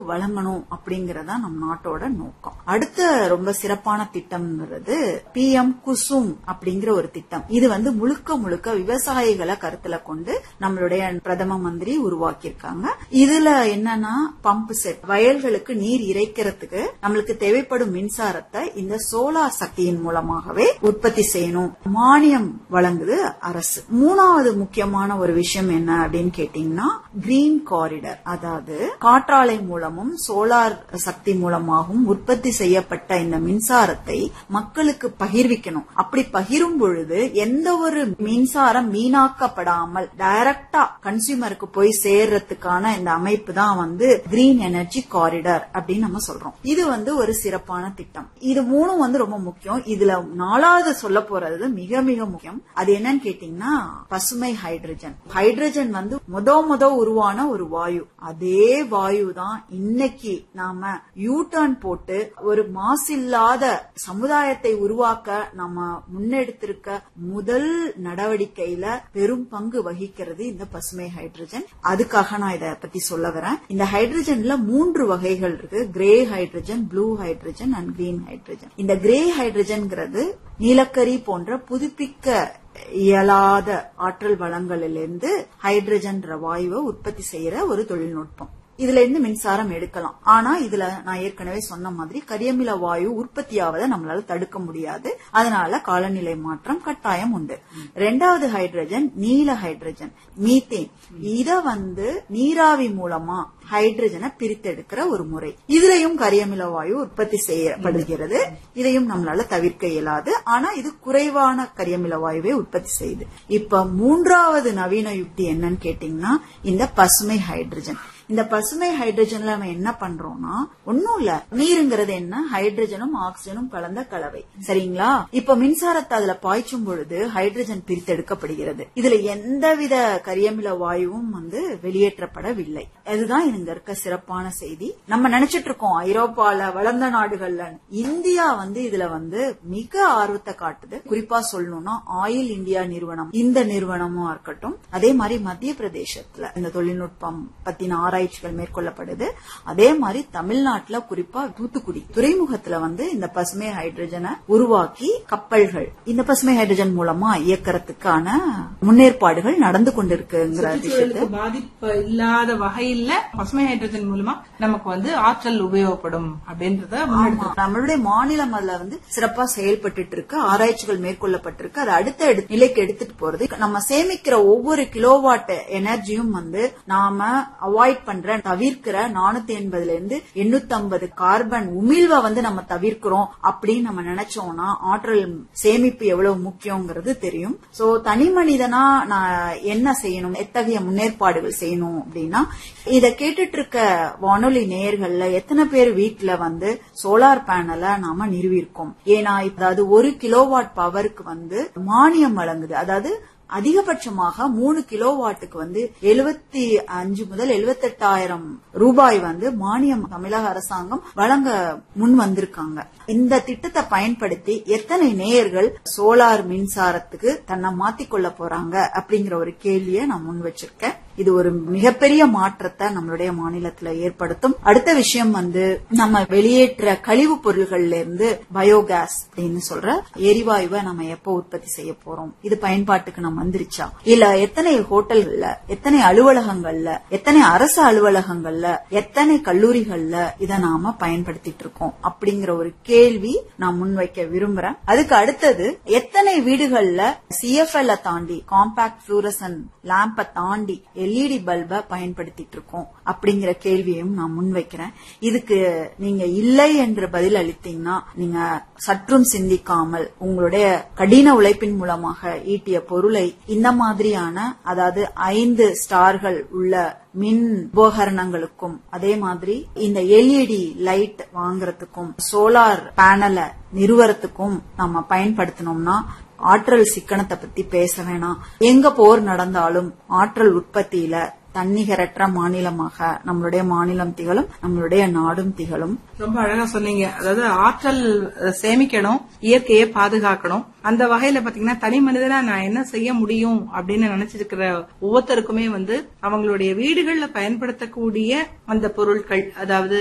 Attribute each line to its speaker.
Speaker 1: வழங்கணும் அப்படிங்கறதா நம் நாட்டோட நோக்கம் அடுத்த ரொம்ப சிறப்பான திட்டம்ங்கிறது பி எம் குசும் அப்படிங்கிற ஒரு திட்டம் இது வந்து முழுக்க முழுக்க விவசாயிகளை கருத்துல கொண்டு நம்மளுடைய பிரதம மந்திரி உருவாக்கியிருக்காங்க இதுல என்னன்னா பம்ப் செட் வயல்களுக்கு நீர் இறைக்கிறதுக்கு நம்மளுக்கு தேவைப்படும் மின்சாரத்தை இந்த சோலார் சக்தியின் மூலமாகவே உற்பத்தி செய்யணும் மானியம் வழங்குது அரசு மூணாவது முக்கியமான ஒரு விஷயம் என்ன அப்படின்னு கேட்டீங்கன்னா கிரீன் காரிடர் அதாவது காற்றாலை மூலமும் சோலார் சக்தி மூலமாகவும் உற்பத்தி செய்யப்பட்ட இந்த மின்சாரத்தை மக்களுக்கு பகிர்விக்கணும் அப்படி பகிரும் பொழுது எந்த ஒரு மின்சாரம் வீணாக்கப்படாமல் டைரக்டா கன்சியூமருக்கு போய் சேர்றதுக்கான இந்த அமைப்பு தான் வந்து கிரீன் எனர்ஜி காரிடர் அப்படின்னு நம்ம சொல்றோம் இது வந்து ஒரு சிறப்பான திட்டம் இது மூணும் வந்து ரொம்ப முக்கியம் இதுல நாலாவது சொல்ல போறது மிக மிக முக்கியம் அது என்னன்னு கேட்டீங்கன்னா பசுமை ஹைட்ரஜன் ஹைட்ரஜன் வந்து முத முத உருவான ஒரு வாயு அதே வாயு தான் இன்னைக்கு நாம யூ டர்ன் போட்டு ஒரு மாசில்லாத சமுதாயத்தை உருவாக்க நம்ம முன்னெடுத்திருக்க முதல் நடவடிக்கையில பெரும் பங்கு வகிக்கிறது இந்த பசுமை ஹைட்ரஜன் அதுக்காக நான் இத பத்தி சொல்ல வரேன் இந்த ஹைட்ரஜன்ல மூன்று வகைகள் இருக்கு grey hydrogen blue hydrogen and green hydrogen இந்த கிரே ஹைட்ரஜன்ங்கிறது நீலக்கரி போன்ற புதுப்பிக்க இயலாத ஆற்றல் வளங்களிலிருந்து ஹைட்ரஜன் வாயுவை உற்பத்தி செய்யற ஒரு தொழில்நுட்பம் இதுல இருந்து மின்சாரம் எடுக்கலாம் ஆனா இதுல நான் ஏற்கனவே சொன்ன மாதிரி கரியமில வாயு உற்பத்தியாவதை நம்மளால தடுக்க முடியாது அதனால காலநிலை மாற்றம் கட்டாயம் உண்டு ரெண்டாவது ஹைட்ரஜன் நீல ஹைட்ரஜன் மீத்தேன் இத வந்து நீராவி மூலமா ஹைட்ரஜனை பிரித்தெடுக்கிற ஒரு முறை இதுலயும் கரியமில வாயு உற்பத்தி செய்யப்படுகிறது இதையும் நம்மளால தவிர்க்க இயலாது ஆனா இது குறைவான கரியமில வாயுவை உற்பத்தி செய்யுது இப்ப மூன்றாவது நவீன யுக்தி என்னன்னு கேட்டீங்கன்னா இந்த பசுமை ஹைட்ரஜன் இந்த பசுமை ஹைட்ரஜன்ல நம்ம என்ன பண்றோம்னா ஒன்னும் இல்ல நீருங்கிறது என்ன ஹைட்ரஜனும் ஆக்சிஜனும் கலந்த கலவை சரிங்களா இப்ப மின்சாரத்தை அதுல பாய்ச்சும் பொழுது ஹைட்ரஜன் பிரித்தெடுக்கப்படுகிறது இதுல எந்தவித கரியமில வாயுவும் வந்து வெளியேற்றப்படவில்லை அதுதான் இங்க இருக்க சிறப்பான செய்தி நம்ம நினைச்சிட்டு இருக்கோம் ஐரோப்பால வளர்ந்த நாடுகள்ல இந்தியா வந்து இதுல வந்து மிக ஆர்வத்தை காட்டுது குறிப்பா சொல்லணும்னா ஆயில் இந்தியா நிறுவனம் இந்த நிறுவனமும் இருக்கட்டும் அதே மாதிரி மத்திய பிரதேசத்துல இந்த தொழில்நுட்பம் பத்தின ஆராய்ச்சிகள் மேற்கொள்ளப்படுது அதே மாதிரி தமிழ்நாட்டுல குறிப்பா தூத்துக்குடி துறைமுகத்துல வந்து இந்த பசுமை ஹைட்ரஜனை உருவாக்கி கப்பல்கள் இந்த பசுமை ஹைட்ரஜன் மூலமா இயக்கறதுக்கான முன்னேற்பாடுகள் நடந்து கொண்டிருக்குங்கிற விஷயத்தை
Speaker 2: சுற்றுச்சூழலுக்கு பாதிப்பு இல்லாத வகையில பசுமை ஹைட்ரஜன் மூலமா நமக்கு வந்து ஆற்றல் உபயோகப்படும் அப்படின்றத முன்னெடுத்து
Speaker 1: ஆமா. நம்மளுடைய மாநிலம் அதுல வந்து சிறப்பா செயல்பட்டு இருக்கு ஆராய்ச்சிகள் மேற்கொள்ளப்பட்டிருக்கு அது அடுத்த எடு- நிலைக்கு எடுத்துட்டு போறது நம்ம சேமிக்கிற ஒவ்வொரு கிலோவாட் எனர்ஜியும் வந்து நாம அவாய்ட் பண்ற தவிர்க்கிற நானூத்தி எண்பதுல இருந்து எண்ணூத்தி ஐம்பது கார்பன் உமிழ்வை வந்து நம்ம தவிர்க்கிறோம் அப்படின்னு நம்ம நினைச்சோம்னா ஆற்றல் சேமிப்பு எவ்வளவு முக்கியங்கிறது தெரியும் சோ தனி மனிதனா நான் என்ன செய்யணும் எத்தகைய முன்னேற்பாடுகள் செய்யணும் அப்படின்னா இத கேட்டுட்டு இருக்க வானொலி நேயர்கள்ல எத்தனை பேர் வீட்ல வந்து சோலார் பேனலை நாம நிறுவியிருக்கோம் ஏன்னா அதாவது ஒரு கிலோவாட் பவருக்கு வந்து மானியம் வழங்குது அதாவது அதிகபட்சமாக மூணு கிலோ வாட்டுக்கு வந்து எழுபத்தி அஞ்சு முதல் எழுபத்தெட்டாயிரம் ரூபாய் வந்து மானியம் தமிழக அரசாங்கம் வழங்க முன் வந்திருக்காங்க இந்த திட்டத்தை பயன்படுத்தி எத்தனை நேயர்கள் சோலார் மின்சாரத்துக்கு தன்னை மாத்திக்கொள்ள போறாங்க அப்படிங்கிற ஒரு கேள்வியை நான் முன் வச்சிருக்கேன் இது ஒரு மிகப்பெரிய மாற்றத்தை நம்மளுடைய மாநிலத்துல ஏற்படுத்தும் அடுத்த விஷயம் வந்து நம்ம வெளியேற்ற கழிவுப் பொருள்கள்ல இருந்து பயோகேஸ் அப்படின்னு சொல்ற எரிவாயுவை நம்ம எப்போ உற்பத்தி செய்ய போறோம் இது பயன்பாட்டுக்கு நம்ம வந்துருச்சா இல்ல எத்தனை ஹோட்டல்கள்ல எத்தனை அலுவலகங்கள்ல எத்தனை அரசு அலுவலகங்கள்ல எத்தனை கல்லூரிகள்ல இதை நாம பயன்படுத்திட்டு இருக்கோம் அப்படிங்கிற ஒரு கேள்வி நான் முன்வைக்க விரும்புறேன் அதுக்கு அடுத்தது எத்தனை வீடுகள்ல சிஎஃப்எல் தாண்டி காம்பாக்ட் ஃபிளூரசன் லேம்பை தாண்டி எல்இடி பல்பை பயன்படுத்திட்டு இருக்கோம் அப்படிங்கிற கேள்வியையும் நான் முன்வைக்கிறேன் இதுக்கு நீங்க இல்லை என்று பதில் அளித்தீங்கன்னா நீங்க சற்றும் சிந்திக்காமல் உங்களுடைய கடின உழைப்பின் மூலமாக ஈட்டிய பொருளை இந்த மாதிரியான அதாவது ஐந்து ஸ்டார்கள் உள்ள மின் உபகரணங்களுக்கும் அதே மாதிரி இந்த எல்இடி லைட் வாங்குறதுக்கும் சோலார் பேனலை நிறுவறதுக்கும் நம்ம பயன்படுத்தினோம்னா ஆற்றல் சிக்கனத்தை பத்தி பேச வேணாம் எங்க போர் நடந்தாலும் ஆற்றல் உற்பத்தியில தன்னிகரற்ற மாநிலமாக நம்மளுடைய மாநிலம் திகழும் நம்மளுடைய நாடும் திகழும்
Speaker 2: ரொம்ப அழகா சொன்னீங்க அதாவது ஆற்றல் அஹ், சேமிக்கணும் இயற்கையை பாதுகாக்கணும் அந்த வகையில பாத்தீங்கன்னா தனி மனிதனா நான் என்ன செய்ய முடியும் அப்படின்னு நினைச்சிருக்கிற ஒவ்வொருத்தருக்குமே வந்து அவங்களுடைய வீடுகள்ல பயன்படுத்தக்கூடிய அந்த பொருட்கள் அதாவது